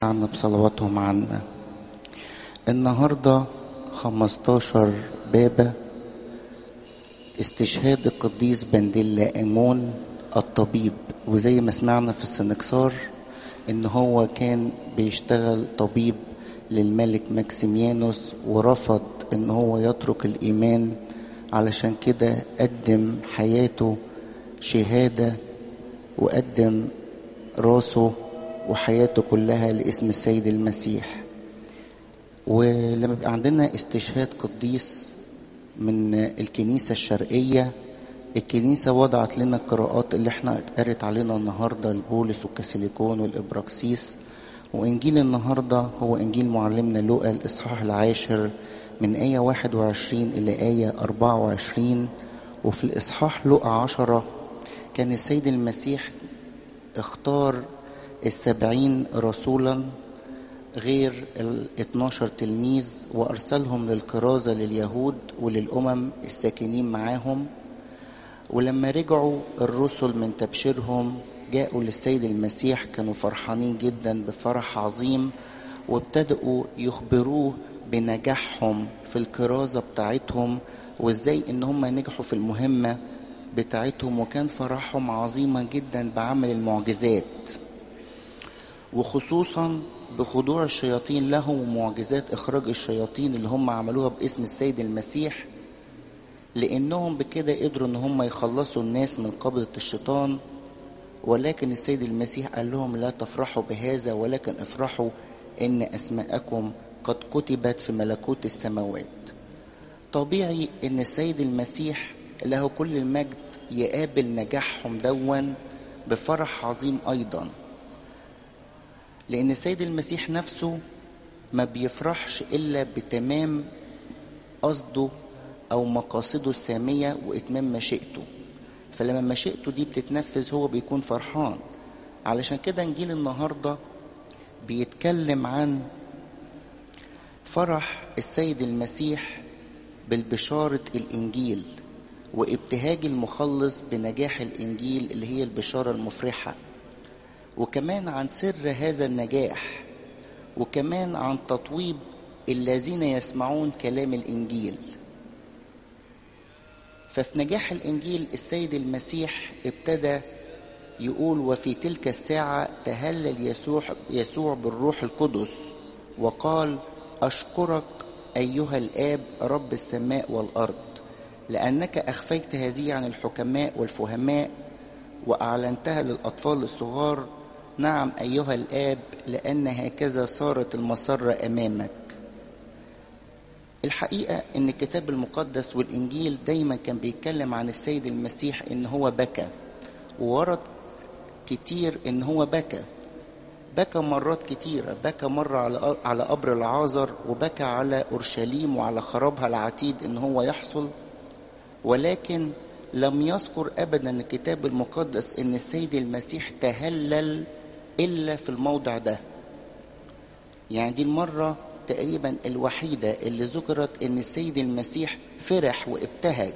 عنا بصلواتهم عنا النهاردة 15 بابا استشهاد القديس بنديلا أمون الطبيب وزي ما سمعنا في السنكسار ان هو كان بيشتغل طبيب للملك ماكسيميانوس ورفض ان هو يترك الايمان علشان كده قدم حياته شهادة وقدم راسه وحياته كلها لاسم السيد المسيح ولما يبقى عندنا استشهاد قديس من الكنيسة الشرقية الكنيسة وضعت لنا القراءات اللي احنا اتقرت علينا النهاردة البولس والكاسيليكون والإبراكسيس وإنجيل النهاردة هو إنجيل معلمنا لوقا الإصحاح العاشر من آية 21 إلى آية 24 وفي الإصحاح لوقا عشرة كان السيد المسيح اختار السبعين رسولا غير ال 12 تلميذ وأرسلهم للكرازة لليهود وللأمم الساكنين معاهم ولما رجعوا الرسل من تبشيرهم جاءوا للسيد المسيح كانوا فرحانين جدا بفرح عظيم وابتدأوا يخبروه بنجاحهم في الكرازة بتاعتهم وازاي ان هم نجحوا في المهمة بتاعتهم وكان فرحهم عظيمة جدا بعمل المعجزات وخصوصا بخضوع الشياطين له ومعجزات اخراج الشياطين اللي هم عملوها باسم السيد المسيح لانهم بكده قدروا ان هم يخلصوا الناس من قبضة الشيطان ولكن السيد المسيح قال لهم لا تفرحوا بهذا ولكن افرحوا ان اسماءكم قد كتبت في ملكوت السماوات طبيعي ان السيد المسيح له كل المجد يقابل نجاحهم دون بفرح عظيم ايضا لان السيد المسيح نفسه ما بيفرحش الا بتمام قصده او مقاصده الساميه واتمام مشيئته فلما مشيئته دي بتتنفذ هو بيكون فرحان علشان كده انجيل النهارده بيتكلم عن فرح السيد المسيح بالبشارة الإنجيل وابتهاج المخلص بنجاح الإنجيل اللي هي البشارة المفرحة وكمان عن سر هذا النجاح وكمان عن تطويب الذين يسمعون كلام الإنجيل ففي نجاح الإنجيل السيد المسيح ابتدى يقول وفي تلك الساعة تهلل يسوع, يسوع بالروح القدس وقال أشكرك أيها الآب رب السماء والأرض لأنك أخفيت هذه عن الحكماء والفهماء وأعلنتها للأطفال الصغار نعم أيها الآب لأن هكذا صارت المسرة أمامك الحقيقة أن الكتاب المقدس والإنجيل دايما كان بيتكلم عن السيد المسيح أن هو بكى وورد كتير أن هو بكى بكى مرات كتيرة بكى مرة على على قبر العازر وبكى على أورشليم وعلى خرابها العتيد إن هو يحصل ولكن لم يذكر أبدا الكتاب المقدس إن السيد المسيح تهلل إلا في الموضع ده يعني دي المرة تقريبا الوحيدة اللي ذكرت إن السيد المسيح فرح وابتهج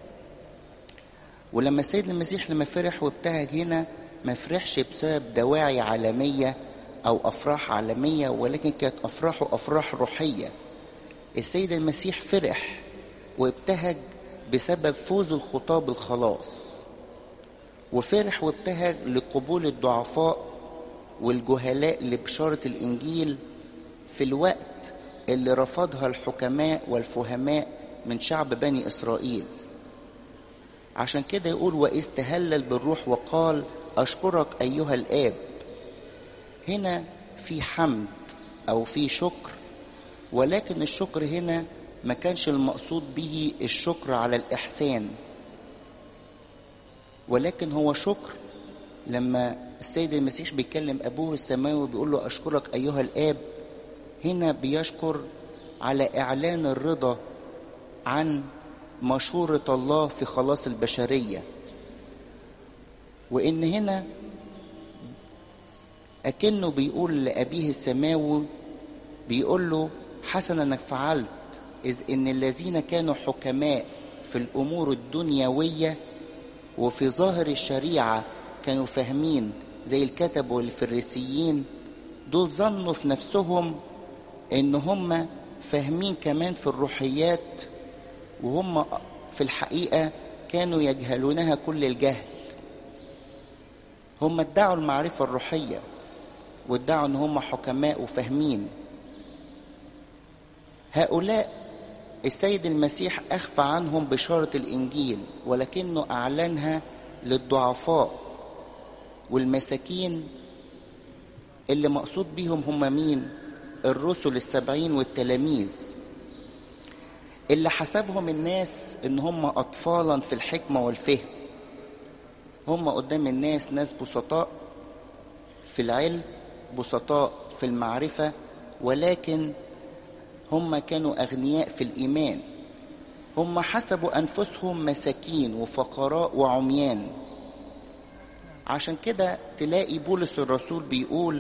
ولما السيد المسيح لما فرح وابتهج هنا ما فرحش بسبب دواعي عالمية أو أفراح عالمية ولكن كانت أفراحه أفراح روحية السيد المسيح فرح وابتهج بسبب فوز الخطاب الخلاص وفرح وابتهج لقبول الضعفاء والجهلاء لبشارة الإنجيل في الوقت اللي رفضها الحكماء والفهماء من شعب بني إسرائيل عشان كده يقول وإذ تهلل بالروح وقال أشكرك أيها الآب هنا في حمد أو في شكر ولكن الشكر هنا ما كانش المقصود به الشكر على الإحسان ولكن هو شكر لما السيد المسيح بيكلم أبوه السماوي بيقول له أشكرك أيها الآب هنا بيشكر على إعلان الرضا عن مشورة الله في خلاص البشرية وإن هنا أكنه بيقول لأبيه السماوي بيقول له حسنا أنك فعلت إذ إن الذين كانوا حكماء في الأمور الدنيوية وفي ظاهر الشريعة كانوا فاهمين زي الكتب والفريسيين دول ظنوا في نفسهم ان هم فاهمين كمان في الروحيات وهم في الحقيقة كانوا يجهلونها كل الجهل هم ادعوا المعرفة الروحية وادعوا ان هم حكماء وفاهمين هؤلاء السيد المسيح أخفى عنهم بشارة الإنجيل ولكنه أعلنها للضعفاء والمساكين اللي مقصود بيهم هم مين الرسل السبعين والتلاميذ اللي حسبهم الناس ان هم اطفالا في الحكمه والفهم هم قدام الناس ناس بسطاء في العلم بسطاء في المعرفه ولكن هم كانوا اغنياء في الايمان هم حسبوا انفسهم مساكين وفقراء وعميان عشان كده تلاقي بولس الرسول بيقول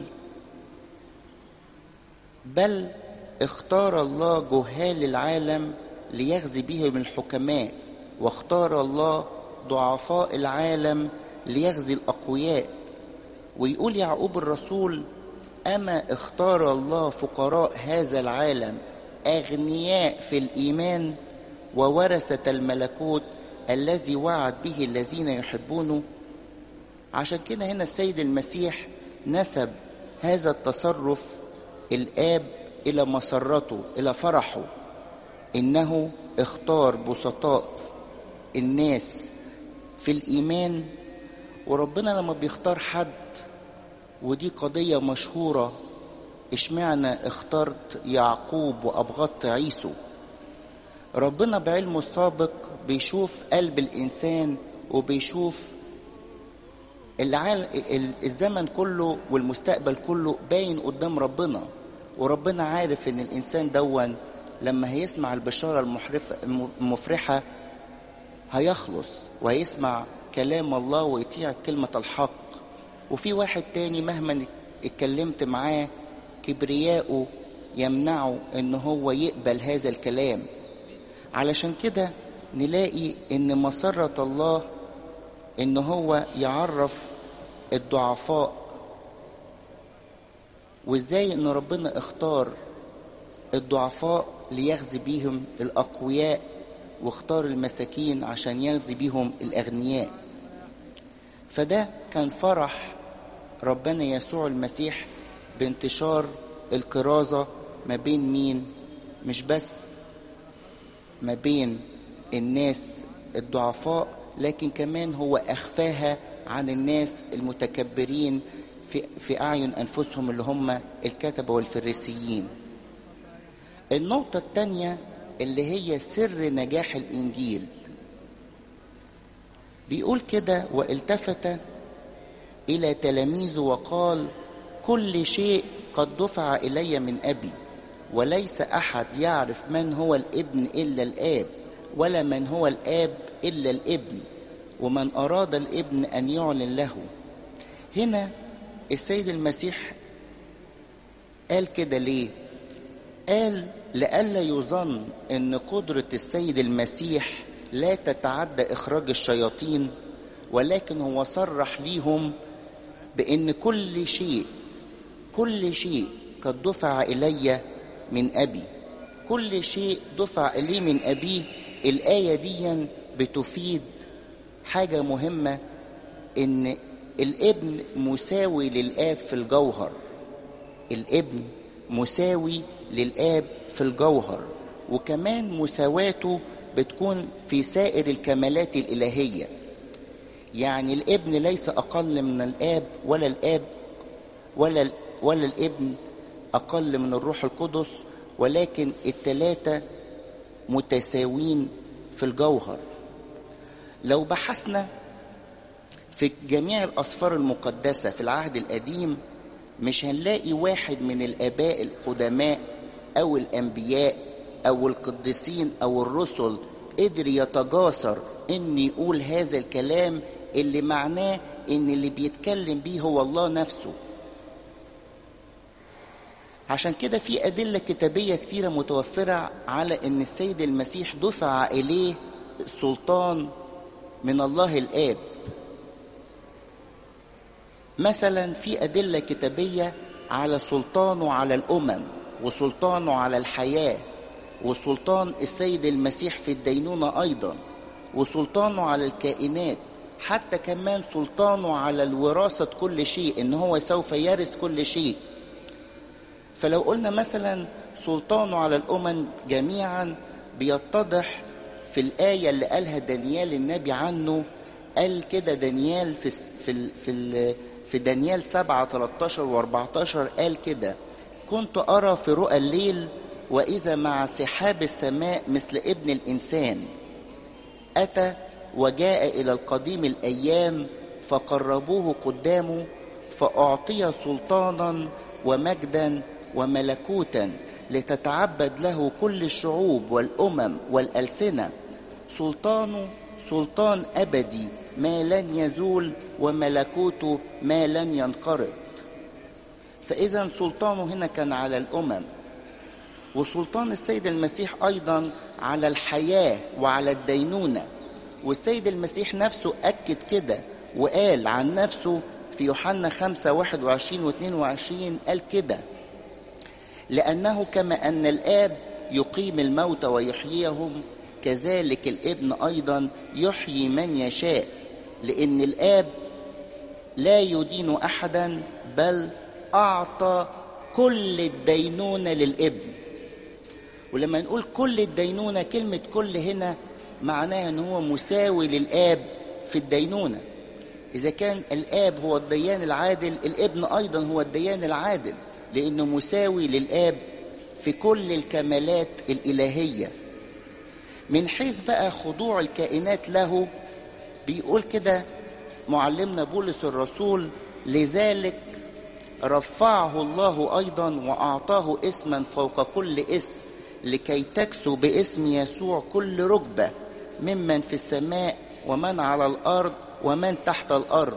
بل اختار الله جهال العالم ليغزي بهم الحكماء واختار الله ضعفاء العالم ليغزي الاقوياء ويقول يعقوب الرسول اما اختار الله فقراء هذا العالم اغنياء في الايمان وورثه الملكوت الذي وعد به الذين يحبونه عشان كده هنا السيد المسيح نسب هذا التصرف الاب الى مسرته الى فرحه انه اختار بسطاء الناس في الايمان وربنا لما بيختار حد ودي قضيه مشهوره اشمعنى اخترت يعقوب وابغضت عيسو ربنا بعلمه السابق بيشوف قلب الانسان وبيشوف العالم الزمن كله والمستقبل كله باين قدام ربنا وربنا عارف ان الانسان دون لما هيسمع البشاره المحرفه المفرحه هيخلص وهيسمع كلام الله ويطيع كلمه الحق وفي واحد تاني مهما اتكلمت معاه كبرياءه يمنعه ان هو يقبل هذا الكلام علشان كده نلاقي ان مسره الله ان هو يعرف الضعفاء وازاي ان ربنا اختار الضعفاء ليغزي بيهم الاقوياء واختار المساكين عشان يغزي بيهم الاغنياء فده كان فرح ربنا يسوع المسيح بانتشار الكرازة ما بين مين مش بس ما بين الناس الضعفاء لكن كمان هو أخفاها عن الناس المتكبرين في, في أعين أنفسهم اللي هم الكتبة والفريسيين النقطة الثانية اللي هي سر نجاح الإنجيل بيقول كده والتفت إلى تلاميذه وقال كل شيء قد دفع إلي من أبي وليس أحد يعرف من هو الابن إلا الآب ولا من هو الآب إلا الابن ومن أراد الابن أن يعلن له هنا السيد المسيح قال كده ليه قال لئلا يظن ان قدرة السيد المسيح لا تتعدى اخراج الشياطين ولكن هو صرح ليهم بان كل شيء كل شيء قد دفع الي من ابي كل شيء دفع الي من ابيه الايه دي بتفيد حاجه مهمه ان الابن مساوي للاب في الجوهر الابن مساوي للاب في الجوهر وكمان مساواته بتكون في سائر الكمالات الالهيه يعني الابن ليس اقل من الاب ولا الاب ولا ولا الابن اقل من الروح القدس ولكن الثلاثه متساوين في الجوهر لو بحثنا في جميع الاسفار المقدسه في العهد القديم مش هنلاقي واحد من الاباء القدماء او الانبياء او القديسين او الرسل قدر يتجاسر ان يقول هذا الكلام اللي معناه ان اللي بيتكلم بيه هو الله نفسه عشان كده في أدلة كتابية كتيرة متوفرة على أن السيد المسيح دفع إليه سلطان من الله الآب مثلا في أدلة كتابية على سلطانه على الامم وسلطانه على الحياه وسلطان السيد المسيح في الدينونه ايضا وسلطانه على الكائنات حتى كمان سلطانه على الوراثه كل شيء ان هو سوف يرث كل شيء فلو قلنا مثلا سلطانه على الامم جميعا بيتضح في الايه اللي قالها دانيال النبي عنه قال كده دانيال في في في في دانيال 7 13 و14 قال كده كنت ارى في رؤى الليل واذا مع سحاب السماء مثل ابن الانسان اتى وجاء الى القديم الايام فقربوه قدامه فاعطي سلطانا ومجدا وملكوتا لتتعبد له كل الشعوب والامم والالسنه سلطانه سلطان ابدي ما لن يزول وملكوته ما لن ينقرض فاذا سلطانه هنا كان على الامم وسلطان السيد المسيح ايضا على الحياه وعلى الدينونه والسيد المسيح نفسه اكد كده وقال عن نفسه في يوحنا 5 21 و 22 قال كده لأنه كما أن الآب يقيم الموت ويحييهم كذلك الابن أيضا يحيي من يشاء لأن الآب لا يدين أحدا بل أعطى كل الدينونة للابن ولما نقول كل الدينونة كلمة كل هنا معناها أنه هو مساوي للآب في الدينونة إذا كان الآب هو الديان العادل الابن أيضا هو الديان العادل لأنه مساوي للآب في كل الكمالات الإلهية من حيث بقى خضوع الكائنات له بيقول كده معلمنا بولس الرسول لذلك رفعه الله أيضا وأعطاه اسما فوق كل اسم لكي تكسو باسم يسوع كل ركبة ممن في السماء ومن على الأرض ومن تحت الأرض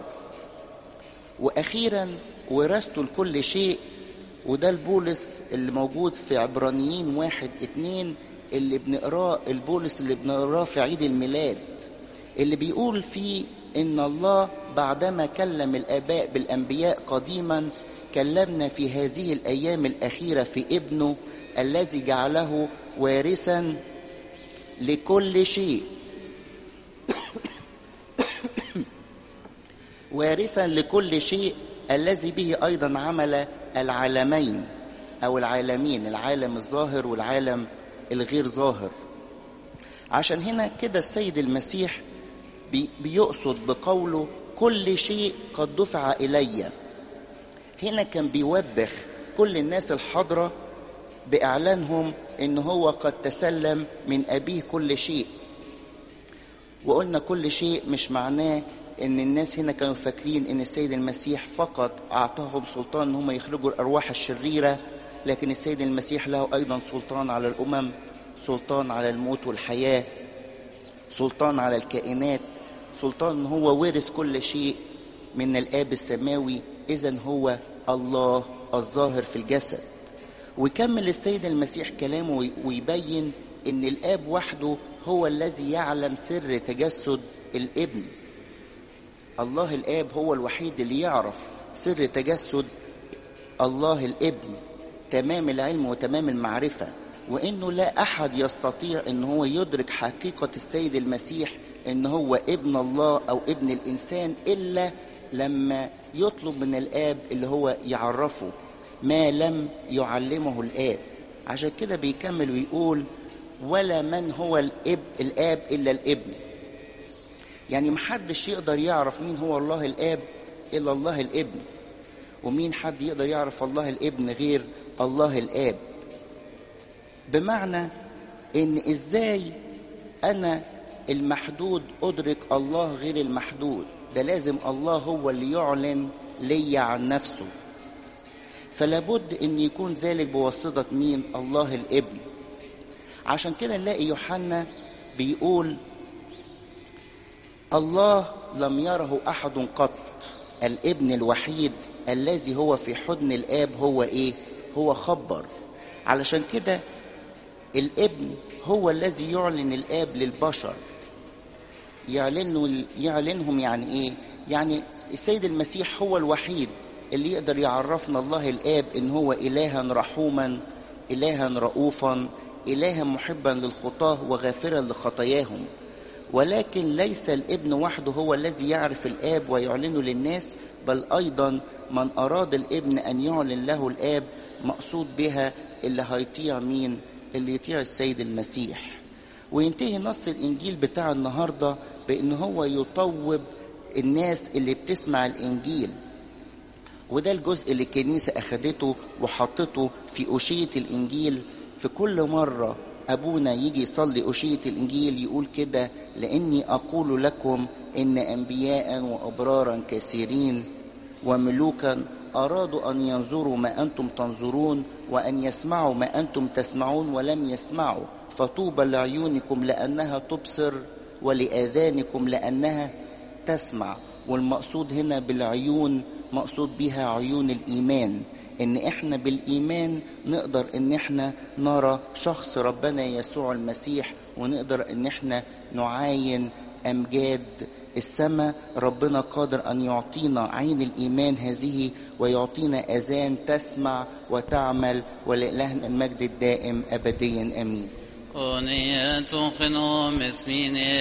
وأخيرا ورثته لكل شيء وده البولس اللي موجود في عبرانيين واحد اتنين اللي بنقراه البولس اللي بنقراه في عيد الميلاد اللي بيقول فيه ان الله بعدما كلم الاباء بالانبياء قديما كلمنا في هذه الايام الاخيره في ابنه الذي جعله وارثا لكل شيء وارثا لكل شيء الذي به ايضا عمل العالمين او العالمين العالم الظاهر والعالم الغير ظاهر عشان هنا كده السيد المسيح بي بيقصد بقوله كل شيء قد دفع الي هنا كان بيوبخ كل الناس الحاضره باعلانهم ان هو قد تسلم من ابيه كل شيء وقلنا كل شيء مش معناه ان الناس هنا كانوا فاكرين ان السيد المسيح فقط اعطاهم سلطان ان هم يخرجوا الارواح الشريره لكن السيد المسيح له ايضا سلطان على الامم سلطان على الموت والحياه سلطان على الكائنات سلطان ان هو ورث كل شيء من الاب السماوي اذا هو الله الظاهر في الجسد ويكمل السيد المسيح كلامه ويبين ان الاب وحده هو الذي يعلم سر تجسد الابن الله الاب هو الوحيد اللي يعرف سر تجسد الله الابن تمام العلم وتمام المعرفه وانه لا احد يستطيع ان هو يدرك حقيقه السيد المسيح ان هو ابن الله او ابن الانسان الا لما يطلب من الاب اللي هو يعرفه ما لم يعلمه الاب عشان كده بيكمل ويقول ولا من هو الاب الاب الا الابن يعني محدش يقدر يعرف مين هو الله الاب الا الله الابن ومين حد يقدر يعرف الله الابن غير الله الاب بمعنى ان ازاي انا المحدود ادرك الله غير المحدود ده لازم الله هو اللي يعلن لي عن نفسه فلابد ان يكون ذلك بواسطه مين الله الابن عشان كده نلاقي يوحنا بيقول الله لم يره احد قط الابن الوحيد الذي هو في حضن الاب هو ايه هو خبر علشان كده الابن هو الذي يعلن الاب للبشر يعلنوا يعلنهم يعني ايه يعني السيد المسيح هو الوحيد اللي يقدر يعرفنا الله الآب إن هو إلها رحوما إلها رؤوفا إلها محبا للخطاة وغافرا لخطاياهم ولكن ليس الابن وحده هو الذي يعرف الآب ويعلنه للناس بل أيضا من أراد الابن أن يعلن له الآب مقصود بها اللي هيطيع مين اللي يطيع السيد المسيح وينتهي نص الإنجيل بتاع النهاردة بأن هو يطوب الناس اللي بتسمع الإنجيل وده الجزء اللي الكنيسة أخدته وحطته في أشية الإنجيل في كل مرة أبونا يجي يصلي أشية الإنجيل يقول كده لأني أقول لكم إن أنبياء وأبرارا كثيرين وملوكا أرادوا أن ينظروا ما أنتم تنظرون وأن يسمعوا ما أنتم تسمعون ولم يسمعوا فطوبى لعيونكم لأنها تبصر ولآذانكم لأنها تسمع والمقصود هنا بالعيون مقصود بها عيون الإيمان إن إحنا بالإيمان نقدر إن إحنا نرى شخص ربنا يسوع المسيح ونقدر إن إحنا نعاين أمجاد السماء ربنا قادر أن يعطينا عين الإيمان هذه ويعطينا أذان تسمع وتعمل ولإلهنا المجد الدائم أبديا أمين أغنية خنوم اسمين